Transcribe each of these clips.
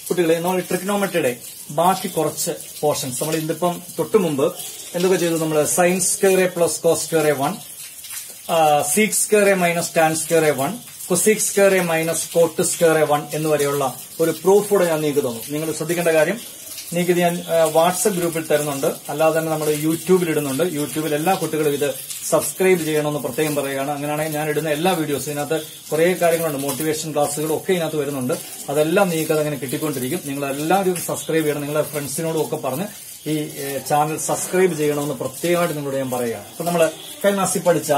കുട്ടികളെ നമ്മൾ ട്രിഗ്നോമെട്രിയുടെ ബാക്കി കുറച്ച് പോർഷൻസ് നമ്മൾ ഇതിപ്പം തൊട്ടു മുമ്പ് എന്തൊക്കെ ചെയ്തു നമ്മൾ sines square plus cos square one sec square minus tan square one cosec square minus cot square one എന്നുവരെയുള്ള ഒരു പ്രൂഫ് കൂടെ ഞാൻ നിങ്ങൾക്ക് തന്നു നിങ്ങൾ ശ്രദ്ധിക്കേണ്ട കാര്യം നിങ്ങൾക്ക് ഇത് ഞാൻ വാട്സപ്പ് ഗ്രൂപ്പിൽ തരുന്നുണ്ട് അല്ലാതെ തന്നെ നമ്മൾ യൂട്യൂബിൽ ഇടുന്നുണ്ട് യൂട്യൂബിൽ എല്ലാ കുട്ടികളും ഇത് സബ്സ്ക്രൈബ് ചെയ്യണമെന്ന് പ്രത്യേകം പറയുകയാണ് അങ്ങനെയാണെങ്കിൽ ഞാൻ ഇടുന്ന എല്ലാ വീഡിയോസും ഇതിനകത്ത് കുറേ കാര്യങ്ങളുണ്ട് മോട്ടിവേഷൻ ക്ലാസ്സുകളും ഒക്കെ ഇതിനകത്ത് വരുന്നുണ്ട് അതെല്ലാം നിങ്ങൾക്ക് അതങ്ങനെ കിട്ടിക്കൊണ്ടിരിക്കും നിങ്ങൾ എല്ലാവരും സബ്സ്ക്രൈബ് ചെയ്യണം നിങ്ങളുടെ ഫ്രണ്ട്സിനോടും ഒക്കെ പറഞ്ഞ് ഈ ചാനൽ സബ്സ്ക്രൈബ് ചെയ്യണമെന്ന് പ്രത്യേകമായിട്ട് നിങ്ങളോട് ഞാൻ പറയുകയാണ് അപ്പൊ നമ്മൾ കഴിഞ്ഞ മാസത്തിൽ പഠിച്ച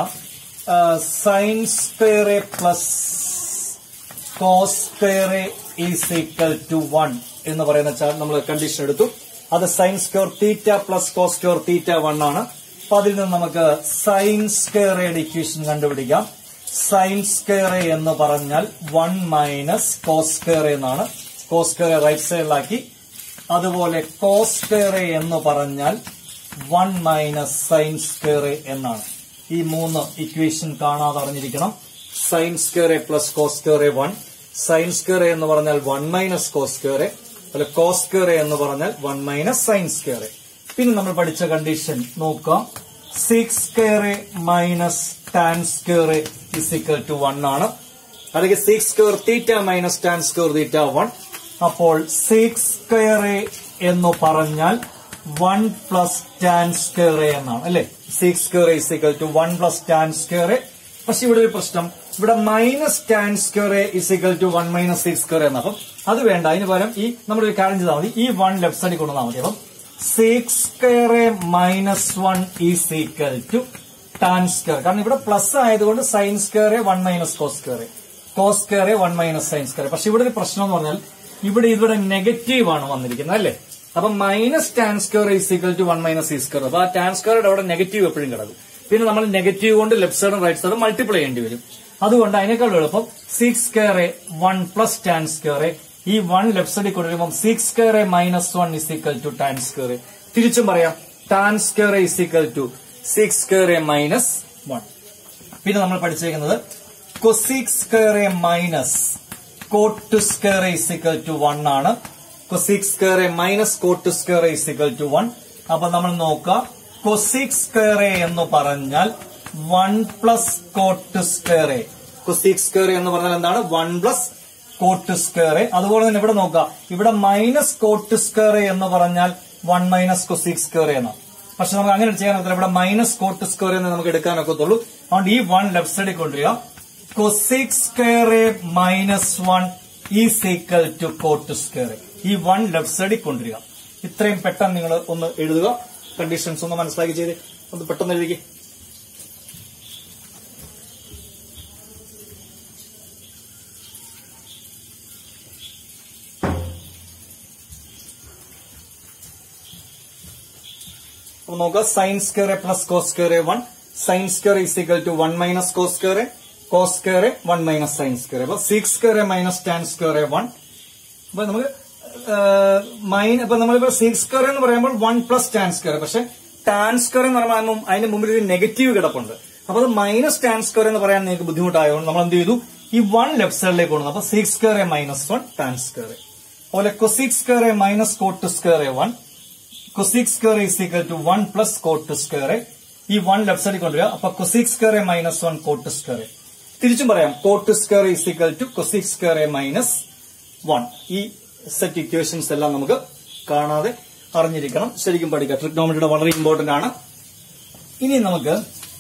sines square plus cos square is equal to one എന്ന് പറയുന്ന ചാർട്ട് നമ്മൾ കണ്ടീഷൻ എടുത്തു അത് sine square theta plus cos square theta one ആണ് അപ്പൊ അതിൽ നിന്ന് നമുക്ക് സൈൻ സ്ക്വയറയുടെ ഇക്വേഷൻ കണ്ടുപിടിക്കാം സൈൻ സ്ക്വയർ എന്ന് പറഞ്ഞാൽ വൺ മൈനസ് കോസ് സ്ക്വയർ എന്നാണ് കോസ് സ്ക്വയർ റൈറ്റ് സൈഡിലാക്കി അതുപോലെ കോസ് സ്ക്വയർ എന്ന് പറഞ്ഞാൽ വൺ മൈനസ് സൈൻ സ്ക്വയർ എന്നാണ് ഈ മൂന്ന് ഇക്വേഷൻ കാണാതെ അറിഞ്ഞിരിക്കണം sine square plus cos square one sine square എന്ന് പറഞ്ഞാൽ വൺ മൈനസ് കോസ് സ്ക്വയർ അതുപോലെ കോസ് സ്ക്വയർ എന്ന് പറഞ്ഞാൽ വൺ മൈനസ് സൈൻ സ്ക്വയർ പിന്നെ നമ്മൾ പഠിച്ച കണ്ടീഷൻ നോക്കാം sec square minus tan square is equal to one ആണ് അല്ലെങ്കിൽ sec square theta minus tan square theta one അപ്പോൾ സിക്സ് സ്ക്വയർ എന്ന് പറഞ്ഞാൽ വൺ പ്ലസ് ടാൻ സ്ക്വയർ എന്നാണ് അല്ലെ sec square is equal to one plus tan square പക്ഷെ ഇവിടെ ഒരു പ്രശ്നം ഇവിടെ minus tan square is equal to one minus sec square എന്ന അപ്പം അത് വേണ്ട അതിന് പകരം ഈ നമ്മളൊരു കാര്യം ചെയ്താൽ മതി ഈ വൺ ലെഫ്റ്റ് സൈഡിൽ കൊണ്ടുവന്നാൽ മതി അപ്പം sec square minus one is equal to tan square കാരണം ഇവിടെ പ്ലസ് ആയതുകൊണ്ട് sine square one minus cos square cos square one minus sine square പക്ഷെ ഇവിടെ ഒരു പ്രശ്നം എന്ന് പറഞ്ഞാൽ ഇവിടെ ഇവിടെ നെഗറ്റീവ് ആണ് വന്നിരിക്കുന്നത് അല്ലേ അപ്പൊ minus tan square is equal to one minus sec square അപ്പൊ ആ ടാൻ സ്ക്വയറുടെ അവിടെ നെഗറ്റീവ് എപ്പോഴും കിടക്കും പിന്നെ നമ്മൾ നെഗറ്റീവ് കൊണ്ട് ലെഫ്റ്റ് സൈഡും റൈറ്റ് സൈഡും മൾട്ടിപ്ലൈ ചെയ്യേണ്ടി വരും അതുകൊണ്ട് അതിനേക്കാൾ എളുപ്പം sec square one plus tan square ഈ വൺ ലെഫ്റ്റ് സൈഡിൽ കൊണ്ടുവരുമ്പോൾ sec square minus one is equal to tan square തിരിച്ചും പറയാം tan square is equal to sec square minus one പിന്നെ നമ്മൾ പഠിച്ചിരിക്കുന്നത് cosec square minus cot square is equal to one ആണ് cosec square minus cot square is equal to one അപ്പൊ നമ്മൾ നോക്കുക cosec square എന്ന് പറഞ്ഞാൽ one plus cot square cosec square എന്ന് പറഞ്ഞാൽ എന്താണ് വൺ പ്ലസ് കോട്ട് സ്ക്വയർ അതുപോലെ തന്നെ ഇവിടെ നോക്കുക ഇവിടെ മൈനസ് കോട്ട് സ്ക്വയർ എന്ന് പറഞ്ഞാൽ വൺ മൈനസ് കൊസിക് സ്ക്വയർ എന്നാണ് പക്ഷെ നമുക്ക് അങ്ങനെ ചെയ്യാൻ പറ്റില്ല ഇവിടെ മൈനസ് കോട്ട് സ്ക്വയർ എന്ന് നമുക്ക് എടുക്കാനൊക്കത്തുള്ളൂ അതുകൊണ്ട് ഈ വൺ ലെഫ്റ്റ് സൈഡിൽ കൊണ്ടുവരിക cosec square minus one is equal to cot square ഈ വൺ ലെഫ്റ്റ് സൈഡിൽ കൊണ്ടുവരിക ഇത്രയും പെട്ടെന്ന് നിങ്ങൾ ഒന്ന് എഴുതുക കണ്ടീഷൻസ് ഒന്ന് മനസ്സിലാക്കി ചെയ്ത് ഒന്ന് പെട്ടെന്ന് എഴുതിക്കുക അപ്പൊ നോക്കുക sine square plus cos square one sine square is equal to one minus cos square cos square one minus sine square അപ്പൊ sec square minus tan square one അപ്പൊ നമുക്ക് മൈൻ അപ്പൊ നമ്മളിപ്പോ സിക്സ് സ്ക്വയർ എന്ന് പറയുമ്പോൾ വൺ പ്ലസ് ടാൻ സ്ക്വയർ പക്ഷെ tan square എന്ന് പറയുമ്പോൾ അതിന് മുമ്പിൽ ഒരു നെഗറ്റീവ് കിടപ്പുണ്ട് അപ്പൊ അത് മൈനസ് ടാൻ സ്ക്വയർ എന്ന് പറയാൻ നിങ്ങൾക്ക് ബുദ്ധിമുട്ടായതുകൊണ്ട് നമ്മൾ എന്ത് ചെയ്തു ഈ വൺ ലെഫ്റ്റ് സൈഡിലേക്ക് കൊണ്ടു അപ്പൊ sec square minus one tan square അതുപോലെ cosecs square minus cot square one cosec square is equal to one plus cot square ഈ വൺ ലെഫ്റ്റ് സൈഡിൽ കൊണ്ടുവരിക അപ്പൊ cosec square minus one cot square തിരിച്ചും പറയാം cot square is equal to cosec square minus one ഈ set equations എല്ലാം നമുക്ക് കാണാതെ അറിഞ്ഞിരിക്കണം ശരിക്കും പഠിക്കാം ട്രിഗ്നോമെട്രിയുടെ വളരെ ഇമ്പോർട്ടന്റ് ആണ് ഇനി നമുക്ക്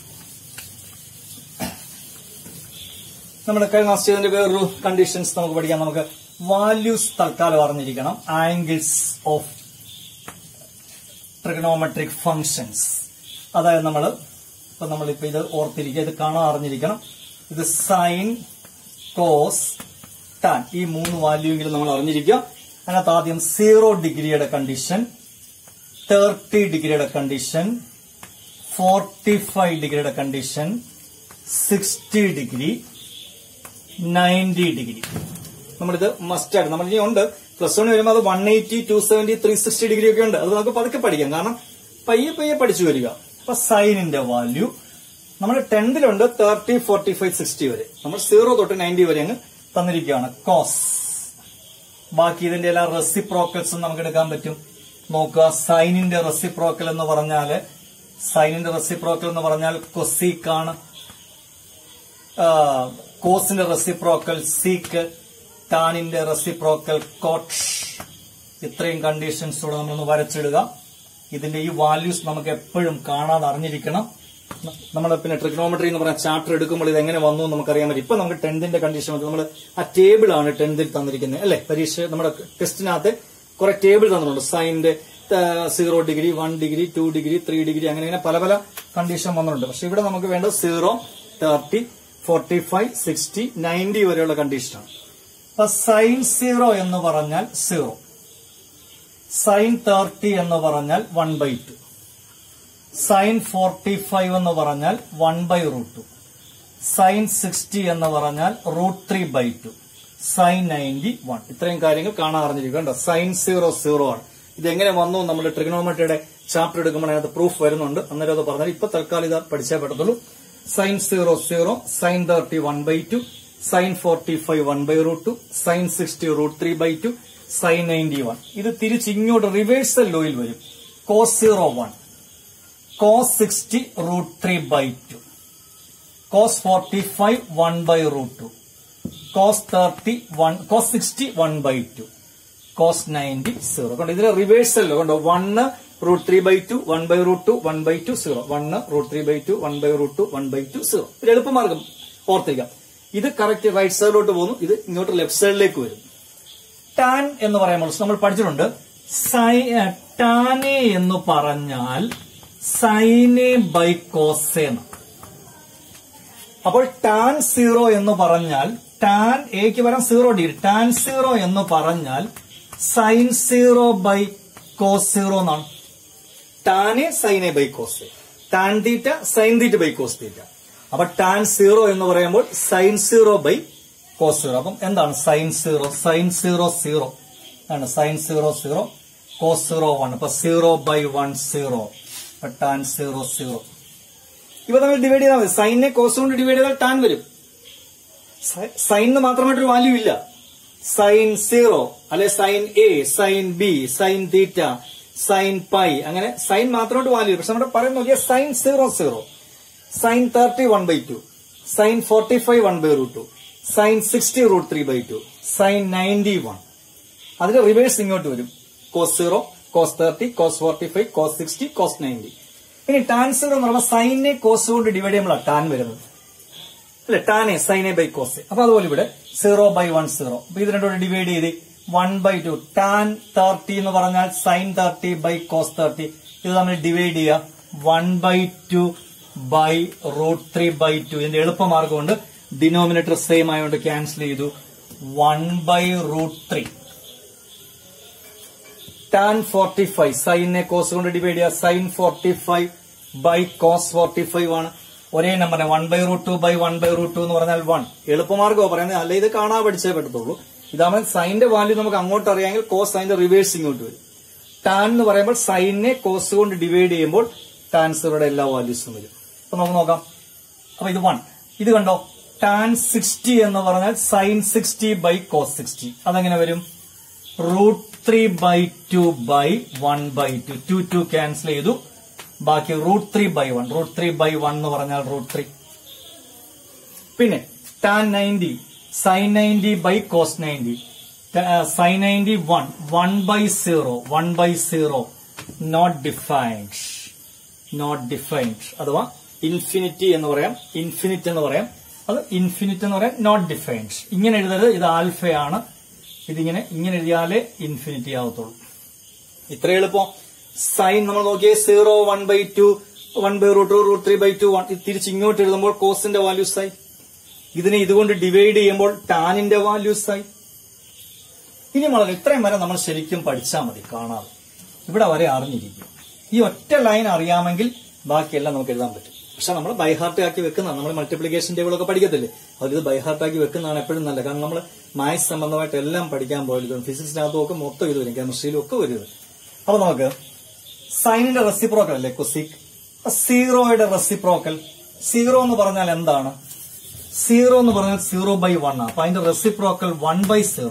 നമ്മുടെ കഴിഞ്ഞ ക്ലാസ് ചെയ്തതിന്റെ വേറൊരു കണ്ടീഷൻസ് നമുക്ക് പഠിക്കാം നമുക്ക് വാല്യൂസ് തൽക്കാലം അറിഞ്ഞിരിക്കണം ആംഗിൾസ് ഓഫ് ട്രിഗണോമെട്രിക് ഫങ്ഷൻസ് അതായത് നമ്മൾ ഇപ്പൊ നമ്മളിപ്പോ ഇത് ഓർത്തിരിക്കുക ഇത് കാണാൻ അറിഞ്ഞിരിക്കണം ഇത് സൈൻ കോസ് ടാൻ ഈ മൂന്ന് വാല്യൂങ്കിലും നമ്മൾ അറിഞ്ഞിരിക്കുക അതിനകത്ത് ആദ്യം സീറോ ഡിഗ്രിയുടെ കണ്ടീഷൻ തേർട്ടി ഡിഗ്രിയുടെ കണ്ടീഷൻ ഫോർട്ടി ഫൈവ് ഡിഗ്രിയുടെ condition sixty degree ninety degree നമ്മളിത് മസ്റ്റ് ആയിട്ട് നമ്മൾ ഇനി ഉണ്ട് പ്ലസ് വൺ വരുമ്പോൾ അത് one eighty two seventy three sixty degree ഒക്കെ ഉണ്ട് അത് നമുക്ക് പതുക്കെ പഠിക്കാം കാരണം പയ്യെ പയ്യെ പഠിച്ചു വരിക അപ്പൊ സൈനിന്റെ വാല്യൂ നമ്മൾ ടെൻത്തിലുണ്ട് തേർട്ടി ഫോർട്ടി ഫൈവ് സിക്സ്റ്റി വരെ നമ്മൾ സീറോ തൊട്ട് നയൻറ്റി വരെ അങ്ങ് തന്നിരിക്കുകയാണ് കോസ് ബാക്കി ഇതിന്റെ എല്ലാ റെസിപ്രോക്കൽസും നമുക്ക് എടുക്കാൻ പറ്റും നോക്കുക സൈനിന്റെ റെസിപ്രോക്കൽ എന്ന് പറഞ്ഞാല് സൈനിന്റെ റെസിപ്രോക്കൽ എന്ന് പറഞ്ഞാൽ കൊസീക്ക് ആണ് കോസിന്റെ റെസിപ്രോക്കൽ സീക്ക് ടാനിന്റെ റെസിപ്രോക്കൽ കോട്ട് ഇത്രയും കണ്ടീഷൻസോടെ നമ്മളൊന്ന് വരച്ചിടുക ഇതിന്റെ ഈ വാല്യൂസ് നമുക്ക് എപ്പോഴും കാണാതെ അറിഞ്ഞിരിക്കണം നമ്മൾ പിന്നെ ട്രിഗ്നോമെട്രി എന്ന് പറഞ്ഞ ചാപ്റ്റർ എടുക്കുമ്പോൾ ഇത് എങ്ങനെ വന്നു എന്ന് നമുക്കറിയാൻ പറ്റും ഇപ്പൊ നമുക്ക് ടെൻത്തിന്റെ കണ്ടീഷൻ നമ്മൾ ആ ടേബിൾ ആണ് ടെൻത്തിൽ തന്നിരിക്കുന്നത് അല്ലെ പരീക്ഷ നമ്മുടെ ടെസ്റ്റിനകത്ത് കുറെ ടേബിൾ തന്നിട്ടുണ്ട് സൈനിന്റെ zero degree one degree two degree three degree അങ്ങനെ അങ്ങനെ പല പല കണ്ടീഷൻ വന്നിട്ടുണ്ട് പക്ഷെ ഇവിടെ നമുക്ക് വേണ്ടത് zero thirty forty five sixty ninety വരെയുള്ള കണ്ടീഷനാണ് അപ്പൊ സൈൻ സീറോ എന്ന് പറഞ്ഞാൽ സീറോ സൈൻ തേർട്ടി എന്ന് പറഞ്ഞാൽ one by two sine forty five എന്ന് പറഞ്ഞാൽ one by root two sine sixty എന്ന് പറഞ്ഞാൽ root three by two sine ninety one ഇത്രയും കാര്യങ്ങൾ കാണാൻ അറിഞ്ഞിരിക്കും കണ്ടോ സൈൻ സീറോ സീറോ ആണ് ഇത് എങ്ങനെ വന്നു നമ്മൾ ട്രിഗണോമെട്രിയുടെ ചാപ്റ്റർ എടുക്കുമ്പോൾ അതിനകത്ത് പ്രൂഫ് വരുന്നുണ്ട് അന്നേരം അത് പറഞ്ഞാൽ ഇപ്പൊ തൽക്കാലം ഇത് പഠിച്ചേ പറ്റത്തുള്ളൂ sine zero zero sine thirty one by two sine forty five one by root two sine sixty root three by two sine ninety one ഇത് തിരിച്ച് ഇങ്ങോട്ട് റിവേഴ്സൽ ലോയിൽ വരും cos zero one cos sixty root three by two cos forty five one by root two cos thirty one cos sixty one by two cos ninety zero കണ്ടോ ഇതിന് reversal കണ്ടോ one root three by two one by root two one by two zero one root three by two one by root two one by two zero ഒരു എളുപ്പമാർഗം ഓർത്തിരിക്കാം ഇത് correct right സൈഡിലോട്ട് പോകുന്നു ഇത് ഇങ്ങോട്ട് ലെഫ്റ്റ് സൈഡിലേക്ക് വരും ടാൻ എന്ന് പറയുമ്പോൾ നമ്മൾ പഠിച്ചിട്ടുണ്ട് സൈ ടാനെ എന്ന് പറഞ്ഞാൽ സൈനെ ബൈ കോസേന്ന് അപ്പോൾ ടാൻ സീറോ എന്ന് പറഞ്ഞാൽ ടാൻ എക്ക് വരാൻ സീറോ ഡിഗ്രി ടാൻ സീറോ എന്ന് പറഞ്ഞാൽ sine zero by cos zero എന്നാണ് ടാനെ സൈനെ by cos tan theta sine theta by cos theta അപ്പൊ ടാൻ സീറോ എന്ന് പറയുമ്പോൾ sine zero by cos zero അപ്പം എന്താണ് sine zero sine zero zero ആണ് sine zero zero cos zero one അപ്പൊ zero by one zero tan zero zero ഇവ തമ്മിൽ divide ചെയ്താൽ മതി സൈനിനെ കോസ് കൊണ്ട് ഡിവൈഡ് ചെയ്താൽ ടാൻ വരും സൈനിന് മാത്രമായിട്ടൊരു വാല്യൂ ഇല്ല സൈൻ സീറോ അല്ലെ sine A sine B sine theta sine pi അങ്ങനെ സൈൻ മാത്രമായിട്ട് വാല്യൂ പക്ഷെ നമ്മുടെ പറയുന്ന നോക്കിയാൽ sine zero zero sine thirty one by two sine forty five one by root two sine sixty root three by two sine ninety one അതിന് reverse ഇങ്ങോട്ട് വരും cos zero cos thirty cos forty five cos sixty cos ninety ഇനി tan zero എന്ന് പറയുമ്പോൾ സൈനെ cos കൊണ്ട് divide ചെയ്യുമ്പോഴാണ് tan വരുന്നത് അല്ലെ ടാനെ സൈനെ ബൈ കോസ് അപ്പൊ അതുപോലെ ഇവിടെ സീറോ ബൈ വൺ സീറോ അപ്പൊ ഇത് രണ്ടോട് ഡിവൈഡ് ചെയ്ത് one by two tan thirty എന്ന് പറഞ്ഞാൽ sine thirty by cos thirty ഇത് നമ്മൾ ഡിവൈഡ് ചെയ്യുക one by two by root three by two ഇതിന്റെ എളുപ്പമാർഗമുണ്ട് ഡിനോമിനേറ്റർ സെയിം ആയതുകൊണ്ട് ക്യാൻസൽ ചെയ്തു one by root three tan forty five സൈനെ കോസ് കൊണ്ട് ഡിവൈഡ് ചെയ്യുക sine forty five by cos forty five ആണ് ഒരേ number one by root two by one by root two എന്ന് പറഞ്ഞാൽ വൺ എളുപ്പമാർഗമോ പറയുന്നത് അല്ല ഇത് കാണാൻ പഠിച്ചേ പറ്റത്തുള്ളൂ ഇതാകുമ്പോൾ സൈന്റെ വാല്യൂ നമുക്ക് അങ്ങോട്ട് അറിയാമെങ്കിൽ കോസ് സൈന്റെ റിവേഴ്സ് ഇങ്ങോട്ട് വരും ടാൻ എന്ന് പറയുമ്പോൾ സൈനെ കോസ് കൊണ്ട് ഡിവൈഡ് ചെയ്യുമ്പോൾ ടാൻ സീറോയുടെ എല്ലാ വാല്യൂസും വരും അപ്പൊ നമുക്ക് നോക്കാം അപ്പൊ ഇത് വൺ ഇത് കണ്ടോ ടാൻ സിക്സ്റ്റി എന്ന് പറഞ്ഞാൽ sine sixty by cos sixty അതെങ്ങനെ വരും root three by two by one by two two two cancel ചെയ്തു ബാക്കി root three by one root three by one എന്ന് പറഞ്ഞാൽ റൂട്ട് ത്രീ പിന്നെ tan ninety sine ninety by cos ninety sine ninety one one by zero one by zero not defined not defined അഥവാ infinity എന്ന് പറയാം infinite എന്ന് പറയാം അത് infinite എന്ന് പറയാം നോട്ട് ഡിഫൈൻഡ് ഇങ്ങനെ എഴുതരുത് ഇത് ആൽഫയാണ് ഇതിങ്ങനെ ഇങ്ങനെ എഴുതിയാലേ ഇൻഫിനിറ്റി ആവത്തുള്ളൂ ഇത്ര എളുപ്പം സൈൻ നമ്മൾ നോക്കിയേ zero one by two one by root root three by two one തിരിച്ച് ഇങ്ങോട്ട് എഴുതുമ്പോൾ കോസിന്റെ വാല്യൂസ് ആയി ഇതിനെ ഇതുകൊണ്ട് ഡിവൈഡ് ചെയ്യുമ്പോൾ ടാനിന്റെ വാല്യൂസ് ആയി ഇനി വളരെ ഇത്രയും വരെ നമ്മൾ ശരിക്കും പഠിച്ചാൽ മതി കാണാതെ ഇവിടെ വരെ അറിഞ്ഞിരിക്കും ഈ ഒറ്റ ലൈൻ അറിയാമെങ്കിൽ ബാക്കിയെല്ലാം നമുക്ക് എഴുതാൻ പറ്റും പക്ഷെ നമ്മൾ ബൈഹാർട്ട് ആക്കി വെക്കുന്നതാണ് നമ്മൾ മൾട്ടിപ്ലിക്കേഷൻ ടേബിൾ ഒക്കെ പഠിക്കത്തില്ലേ അതിൽ ബൈഹാർട്ട് ആക്കി വെക്കുന്നതാണ് എപ്പോഴും നല്ലത് കാരണം നമ്മൾ മാത്സ് സംബന്ധമായിട്ട് എല്ലാം പഠിക്കാൻ പോയത് ഫിസിക്സിനകത്തും ഒക്കെ മൊത്തം ഇത് വരും കെമിസ്ട്രിയിലും ഒക്കെ വരും അപ്പൊ നമുക്ക് സൈനിന്റെ റെസിപ്രോക്കൽ അല്ലേ കൊസിക് സീറോയുടെ റെസിപ്രോക്കൽ സീറോ എന്ന് പറഞ്ഞാൽ എന്താണ് സീറോ എന്ന് പറഞ്ഞാൽ സീറോ ബൈ വൺ ആണ് അപ്പൊ അതിന്റെ reciprocal one by zero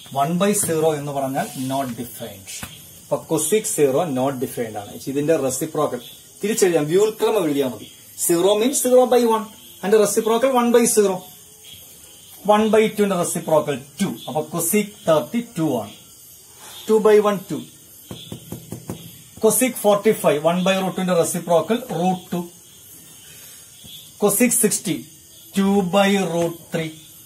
one by zero എന്ന് പറഞ്ഞാൽ നോട്ട് ഡിഫൈൻഡ് അപ്പൊ കൊസിക് സീറോ നോട്ട് ഡിഫൈൻഡ് ആണ് ഇതിന്റെ റെസിപ്രോക്കൽ തിരിച്ചെഴുതാം വ്യൂൽക്രമം എഴുതിയാൽ മതി zero means zero by one അതിന്റെ reciprocal one by zero one by ടുന്റെ റെസിപ്രോക്കൽ ടു അപ്പൊ കൊസിക് തേർട്ടി ടു ആണ് two by one two cosec forty five one by റൂട്ടിന്റെ reciprocal root two cosec sixty two by root three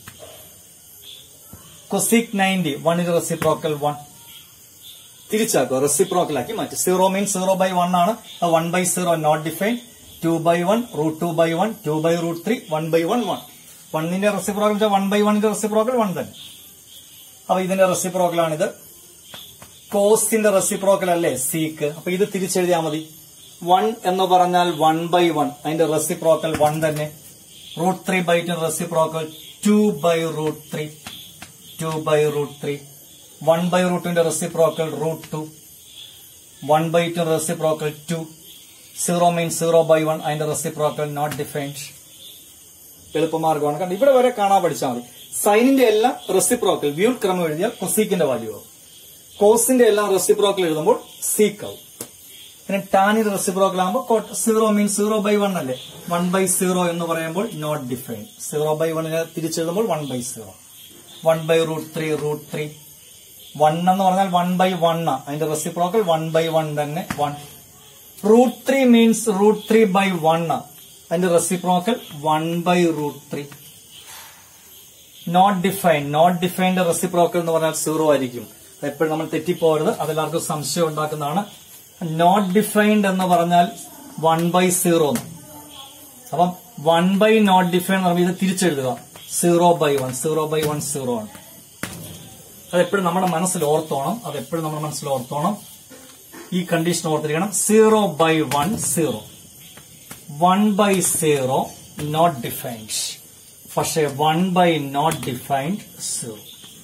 cosec ninety വണ്ണിന്റെ reciprocal one തിരിച്ചാക്കുക reciprocal ആക്കി മാറ്റി zero means zero by one ആണ് one by zero not define two by one root two by one two by root three one by one one വണ്ണിന്റെ reciprocal one by വണ്ണിന്റെ reciprocal one തന്നെ അപ്പൊ ഇതിന്റെ റെസിപ്രോക്കലാണിത് കോസിന്റെ reciprocal അല്ലേ seek അപ്പൊ ഇത് തിരിച്ചെഴുതിയാൽ മതി വൺ എന്ന് പറഞ്ഞാൽ വൺ ബൈ വൺ അതിന്റെ റെസിപ്രോക്കൽ വൺ തന്നെ root three by two reciprocal two by root three two by root three one by റൂട്ടിന്റെ reciprocal root two one by two reciprocal two zero means zero by one അതിന്റെ reciprocal not defined എളുപ്പമാർഗമാണ് കാരണം ഇവിടെ വരെ കാണാൻ പഠിച്ചാൽ മതി സൈനിന്റെ എല്ലാം റെസിപ്രോക്കൽ വ്യൂൾ ക്രമം എഴുതിയാൽ കൊസീക്കിന്റെ വാല്യൂ ആവും കോസിന്റെ എല്ലാം റെസിപ്രോക്കൽ എഴുതുമ്പോൾ സീക്ക് ആവും പിന്നെ ടാനിന്റെ റെസിപ്രോക്കൽ ആകുമ്പോൾ zero means zero by one അല്ലേ വൺ ബൈ സീറോ എന്ന് പറയുമ്പോൾ നോട്ട് ഡിഫൈൻ സീറോ ബൈ വണ്ണിനെ തിരിച്ചെഴുതുമ്പോൾ one by zero one by root three root three one എന്ന് പറഞ്ഞാൽ വൺ ബൈ വൺ ആ അതിന്റെ റെസിപ്രോക്കൽ വൺ ബൈ വൺ തന്നെ one root three means root three by one ആ അതിന്റെ reciprocal one by root three not define not defined reciprocal എന്ന് പറഞ്ഞാൽ zero ആയിരിക്കും എപ്പോഴും നമ്മൾ തെറ്റിപ്പോകരുത് അതെല്ലാവർക്കും സംശയം ഉണ്ടാക്കുന്നതാണ് നോട്ട് ഡിഫൈൻഡ് എന്ന് പറഞ്ഞാൽ വൺ ബൈ സീറോ അപ്പം വൺ ബൈ നോട്ട് ഡിഫൈൻ എന്ന് പറയുമ്പോൾ ഇത് തിരിച്ചെഴുതുക zero by one zero by one zero ആണ് അതെപ്പോഴും നമ്മുടെ മനസ്സിൽ ഓർത്തോണം അതെപ്പോഴും നമ്മുടെ മനസ്സിൽ ഓർത്തോണം ഈ കണ്ടീഷൻ ഓർത്തിരിക്കണം zero by one zero one by zero not defined പക്ഷേ one by not defined zero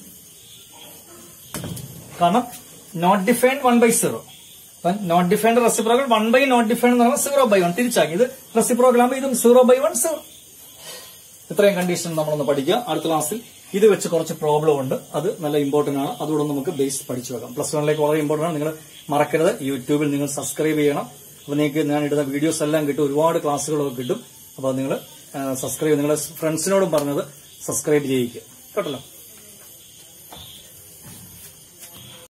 കാരണം not defined one by zero not defined reciprocal one by not defined എന്ന് പറഞ്ഞാൽ സീറോ ബൈ വൺ തിരിച്ചാക്കി ഇത് റെസിപ്രോക്കൽ ആകുമ്പോൾ ഇതും zero by one zero ഇത്രയും condition നമ്മളൊന്ന് പഠിക്കുക അടുത്ത ക്ലാസ്സിൽ ഇത് വെച്ച് കുറച്ച് പ്രോബ്ലം ഉണ്ട് അത് നല്ല ഇമ്പോർട്ടന്റ് ആണ് അതുകൂടെ നമുക്ക് ബേസ് പഠിച്ചു വെക്കാം പ്ലസ് വണ്ണിലേക്ക് വളരെ ഇമ്പോർട്ടന്റ് ആണ് നിങ്ങൾ മറക്കരുത് യൂട്യൂബിൽ നിങ്ങൾ സബ്സ്ക്രൈബ് ചെയ്യണം അപ്പൊ നിങ്ങൾക്ക് ഞാൻ ഇടുന്ന വീഡിയോസ് എല്ലാം കിട്ടും ഒരുപാട് ക്ലാസ്സുകളൊക്കെ കിട്ടും അപ്പൊ നിങ്ങൾ സബ്സ്ക്രൈബ് നിങ്ങളുടെ ഫ്രണ്ട്സിനോടും പറഞ്ഞത് സബ്സ്ക്രൈബ് ചെയ്യിക്കുക കേട്ടല്ലോ